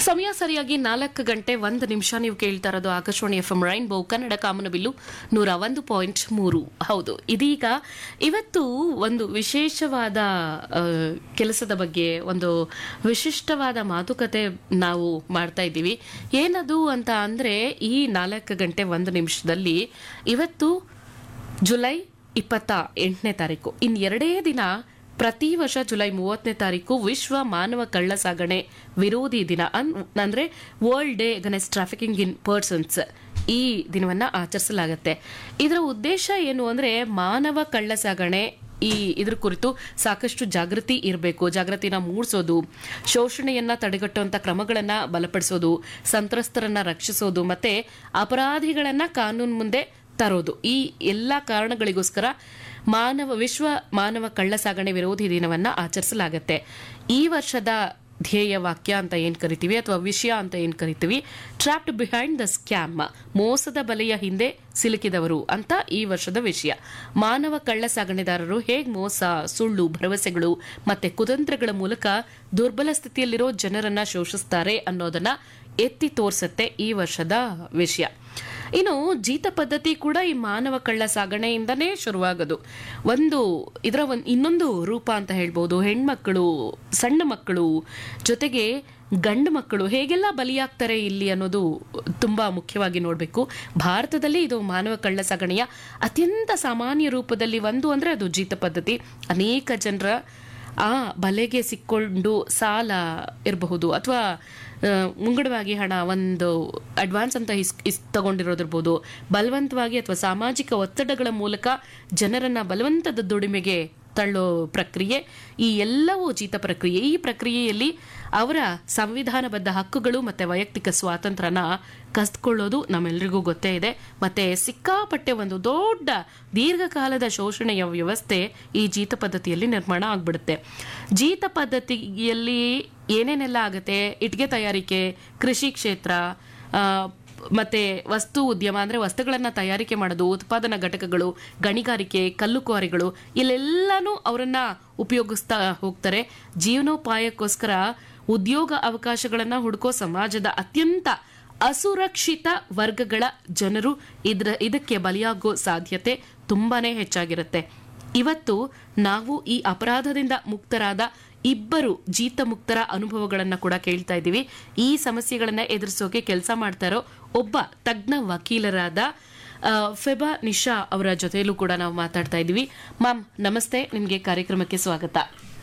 ಸಮಯ ಸರಿಯಾಗಿ ನಾಲ್ಕು ಗಂಟೆ ಒಂದು ನಿಮಿಷ ನೀವು ಕೇಳ್ತಾ ಇರೋದು Akashvani F M rainbow Kannada ಕಾಮನಬಿಲ್ಲು ನೂರ ಒಂದು ಪಾಯಿಂಟ್ ಮೂರು ಹೌದು ಇದೀಗ ಇವತ್ತು ಒಂದು ವಿಶೇಷವಾದ ಆ, ಕೆಲಸದ ಬಗ್ಗೆ ಒಂದು ವಿಶಿಷ್ಟವಾದ ಮಾತುಕತೆ ನಾವು ಮಾಡ್ತಾ ಇದ್ದೀವಿ ಏನದು ಅಂತ ಅಂದ್ರೆ ಈ ನಾಲ್ಕು ಗಂಟೆ ಒಂದು ನಿಮಿಷದಲ್ಲಿ ಇವತ್ತು ಜುಲೈ ಇಪ್ಪತ್ತ ಎಂಟನೇ ತಾರೀಕು ಇನ್ ಎರಡೇ ದಿನ ಪ್ರತಿ ವರ್ಷ ಜುಲೈ ಮೂವತ್ತನೇ ತಾರೀಕು ವಿಶ್ವ ಮಾನವ ಕಳ್ಳ ಸಾಗಣೆ ವಿರೋಧಿ ದಿನ ಅನ್- ಅಂದ್ರೆ world day against trafficking in persons ಈ ದಿನವನ್ನ ಆಚರಿಸಲಾಗುತ್ತೆ ಇದರ ಉದ್ದೇಶ ಏನು ಅಂದ್ರೆ ಮಾನವ ಕಳ್ಳ ಸಾಗಣೆ ಈ ಇದ್ರ ಕುರಿತು ಸಾಕಷ್ಟು ಜಾಗೃತಿ ಇರಬೇಕು ಜಾಗೃತಿನ ಮೂಡಿಸೋದು ಶೋಷಣೆಯನ್ನ ತಡೆಗಟ್ಟುವಂತ ಕ್ರಮಗಳನ್ನ ಬಲಪಡಿಸೋದು ಸಂತ್ರಸ್ತರನ್ನ ರಕ್ಷಿಸೋದು ಮತ್ತೆ ಅಪರಾಧಿಗಳನ್ನ ಕಾನೂನು ಮುಂದೆ ತರೋದು ಈ ಎಲ್ಲ ಕಾರಣಗಳಿಗೋಸ್ಕರ ಮಾನವ ವಿಶ್ವ ಮಾನವ ಕಳ್ಳ ಸಾಗಣೆ ವಿರೋಧಿ ದಿನವನ್ನ ಆಚರಿಸಲಾಗುತ್ತೆ ಈ ವರ್ಷದ ಧ್ಯೇಯ ವಾಕ್ಯ ಅಂತ ಏನ್ ಕರಿತೀವಿ ಅಥವಾ ವಿಷಯ ಅಂತ ಏನ್ ಕರಿತೀವಿ ಟ್ರಾಪ್ಡ್ ಬಿಹೈಂಡ್ ದ ಸ್ಕ್ಯಾಮ್ ಮೋಸದ ಬಲೆಯ ಹಿಂದೆ ಸಿಲುಕಿದವರು ಅಂತ ಈ ವರ್ಷದ ವಿಷಯ ಮಾನವ ಕಳ್ಳ ಸಾಗಣೆದಾರರು ಹೇಗ್ ಮೋಸ ಸುಳ್ಳು ಭರವಸೆಗಳು ಮತ್ತೆ ಕುತಂತ್ರಗಳ ಮೂಲಕ ದುರ್ಬಲ ಸ್ಥಿತಿಯಲ್ಲಿರೋ ಜನರನ್ನ ಶೋಷಿಸ್ತಾರೆ ಅನ್ನೋದನ್ನ ಎತ್ತಿ ತೋರ್ಸತ್ತೆ ಈ ವರ್ಷದ ವಿಷಯ ಇನ್ನು ಜೀತ ಪದ್ಧತಿ ಕೂಡ ಈ ಮಾನವ ಕಳ್ಳ ಸಾಗಣೆಯಿಂದನೇ ಶುರುವಾಗೋದು ಒಂದು ಇದರ ಒಂದು ಇನ್ನೊಂದು ರೂಪ ಅಂತ ಹೇಳ್ಬೋದು ಹೆಣ್ಮಕ್ಕಳು ಸಣ್ಣ ಮಕ್ಕಳು ಜೊತೆಗೆ ಗಂಡು ಮಕ್ಕಳು ಹೇಗೆಲ್ಲ ಬಲಿಯಾಗ್ತಾರೆ ಇಲ್ಲಿ ಅನ್ನೋದು ತುಂಬಾ ಮುಖ್ಯವಾಗಿ ನೋಡಬೇಕು ಭಾರತದಲ್ಲಿ ಇದು ಮಾನವ ಕಳ್ಳ ಸಾಗಣೆಯ ಅತ್ಯಂತ ಸಾಮಾನ್ಯ ರೂಪದಲ್ಲಿ ಒಂದು ಅಂದ್ರೆ ಅದು ಜೀತ ಪದ್ಧತಿ ಅನೇಕ ಜನರ ಆ ಬಲೆಗೆ ಸಿಕ್ಕೊಂಡು ಸಾಲ ಇರಬಹುದು ಅಥವಾ ಮುಂಗಡವಾಗಿ ಹಣ ಒಂದು ಅಡ್ವಾನ್ಸ್ ಅಂತ ಇಸ್ ಇಸ್ ತಗೊಂಡಿರೋದಿರ್ಬೋದು ಬಲವಂತವಾಗಿ ಅಥವಾ ಸಾಮಾಜಿಕ ಒತ್ತಡಗಳ ಮೂಲಕ ಜನರನ್ನ ಬಲವಂತದ ದುಡಿಮೆಗೆ ತಳ್ಳೋ ಪ್ರಕ್ರಿಯೆ ಈ ಎಲ್ಲವೂ ಜೀತ ಪ್ರಕ್ರಿಯೆ ಈ ಪ್ರಕ್ರಿಯೆಯಲ್ಲಿ ಅವರ ಸಂವಿಧಾನಬದ್ಧ ಹಕ್ಕುಗಳು ಮತ್ತೆ ವೈಯಕ್ತಿಕ ಸ್ವಾತಂತ್ರ್ಯನ ಕಸ್ಕೊಳ್ಳೋದು ನಮ್ಮೆಲ್ಲರಿಗೂ ಗೊತ್ತೇ ಇದೆ ಮತ್ತೆ ಸಿಕ್ಕಾಪಟ್ಟೆ ಒಂದು ದೊಡ್ಡ ದೀರ್ಘಕಾಲದ ಶೋಷಣೆಯ ವ್ಯವಸ್ಥೆ ಈ ಜೀತ ಪದ್ಧತಿಯಲ್ಲಿ ನಿರ್ಮಾಣ ಆಗ್ಬಿಡುತ್ತೆ ಜೀತ ಪದ್ಧತಿಯಲ್ಲಿ ಏನೇನೆಲ್ಲ ಆಗುತ್ತೆ ಇಟ್ಟಿಗೆ ತಯಾರಿಕೆ ಕೃಷಿ ಕ್ಷೇತ್ರ ಆ, ಮತ್ತೆ ವಸ್ತು ಉದ್ಯಮ ಅಂದ್ರೆ ವಸ್ತುಗಳನ್ನ ತಯಾರಿಕೆ ಮಾಡೋದು ಉತ್ಪಾದನಾ ಘಟಕಗಳು ಗಣಿಗಾರಿಕೆ ಕಲ್ಲು ಕ್ವಾರಿಗಳು ಇಲ್ಲೆಲ್ಲಾನು ಅವರನ್ನ ಉಪಯೋಗಿಸ್ತಾ ಹೋಗ್ತಾರೆ ಜೀವನೋಪಾಯಕ್ಕೋಸ್ಕರ ಉದ್ಯೋಗ ಅವಕಾಶಗಳನ್ನ ಹುಡುಕೋ ಸಮಾಜದ ಅತ್ಯಂತ ಅಸುರಕ್ಷಿತ ವರ್ಗಗಳ ಜನರು ಇದ್ರ ಇದಕ್ಕೆ ಬಲಿಯಾಗೋ ಸಾಧ್ಯತೆ ತುಂಬಾನೇ ಹೆಚ್ಚಾಗಿರುತ್ತೆ ಇವತ್ತು ನಾವು ಈ ಅಪರಾಧದಿಂದ ಮುಕ್ತರಾದ ಇಬ್ಬರು ಜೀತ ಮುಕ್ತರ ಅನುಭವಗಳನ್ನ ಕೂಡ ಕೇಳ್ತಾ ಇದ್ದೀವಿ ಈ ಸಮಸ್ಯೆಗಳನ್ನ ಎದುರಿಸೋಕೆ ಕೆಲಸ ಮಾಡ್ತಾ ಇರೋ ಒಬ್ಬ ತಜ್ಞ ವಕೀಲರಾದ ಆ, ಫೆಬಾ ನಿಶಾ ಅವರ ಜೊತೆಯಲ್ಲೂ ಕೂಡ ನಾವು ಮಾತಾಡ್ತಾ ಇದ್ದೀವಿ ಮ್ಯಾಮ್ ನಮಸ್ತೆ ನಿಮ್ಗೆ ಕಾರ್ಯಕ್ರಮಕ್ಕೆ ಸ್ವಾಗತ